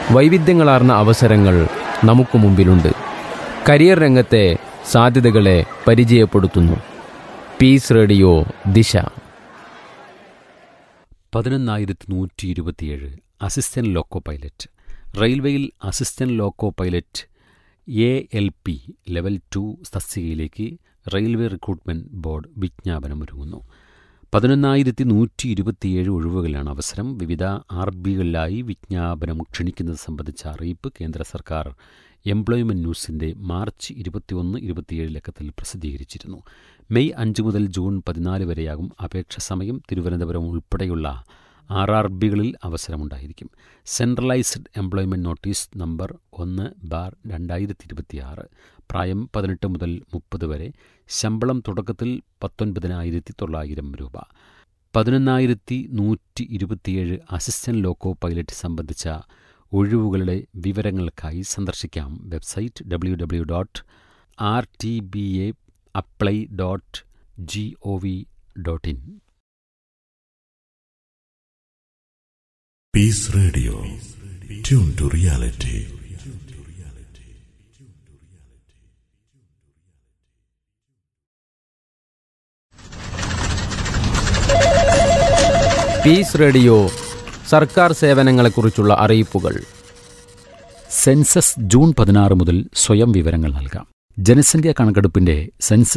വൈവിധ്യങ്ങളാർന്ന അവസരങ്ങൾ നമുക്ക് മുമ്പിലുണ്ട് കരിയർ രംഗത്തെ സാധ്യതകളെ പരിചയപ്പെടുത്തുന്നു പീസ് റേഡിയോ ദിശ പതിനൊന്നായിരത്തി നൂറ്റി ഇരുപത്തിയേഴ് അസിസ്റ്റന്റ് ലോക്കോ പൈലറ്റ് റെയിൽവേയിൽ assistant loco pilot A L P level two തസ്തികയിലേക്ക് റെയിൽവേ റിക്രൂട്ട്മെന്റ് ബോർഡ് വിജ്ഞാപനമൊരുങ്ങുന്നു പതിനൊന്നായിരത്തി നൂറ്റി ഇരുപത്തിയേഴ് ഒഴിവുകളാണ് അവസരം വിവിധ ആർ ബികളിലായി വിജ്ഞാപനം ക്ഷണിക്കുന്നത് സംബന്ധിച്ച അറിയിപ്പ് കേന്ദ്ര സർക്കാർ എംപ്ലോയ്മെന്റ് ന്യൂസിന്റെ മാർച്ച് ഇരുപത്തിയൊന്ന് ഇരുപത്തിയേഴ് ലക്കത്തിൽ പ്രസിദ്ധീകരിച്ചിരുന്നു മെയ് അഞ്ച് മുതൽ ജൂൺ പതിനാല് വരെയാകും അപേക്ഷ സമയം തിരുവനന്തപുരം ഉൾപ്പെടെയുള്ള ആർ ആർ ബികളിൽ അവസരമുണ്ടായിരിക്കും സെൻട്രലൈസ്ഡ് എംപ്ലോയ്മെന്റ് നോട്ടീസ് നമ്പർ ഒന്ന് ബാർ രണ്ടായിരത്തി ഇരുപത്തിയാറ് പ്രായം പതിനെട്ട് മുതൽ മുപ്പത് വരെ ശമ്പളം തുടക്കത്തിൽ പത്തൊൻപതിനായിരത്തി തൊള്ളായിരം രൂപ പതിനൊന്നായിരത്തി നൂറ്റി ഇരുപത്തിയേഴ് അസിസ്റ്റന്റ് ലോക്കോ പൈലറ്റ് സംബന്ധിച്ച ഒഴിവുകളുടെ വിവരങ്ങൾക്കായി സന്ദർശിക്കാം website W W dot R T B A apply dot G O V dot in Peace Radio. Tune to reality. Peace radio സർക്കാർ സേവനങ്ങളെക്കുറിച്ചുള്ള അറിയിപ്പുകൾ സെൻസസ് ജൂൺ പതിനാറ് മുതൽ സ്വയം വിവരങ്ങൾ നൽകാം ജനസംഖ്യാ കണക്കെടുപ്പിന്റെ സെൻസസ്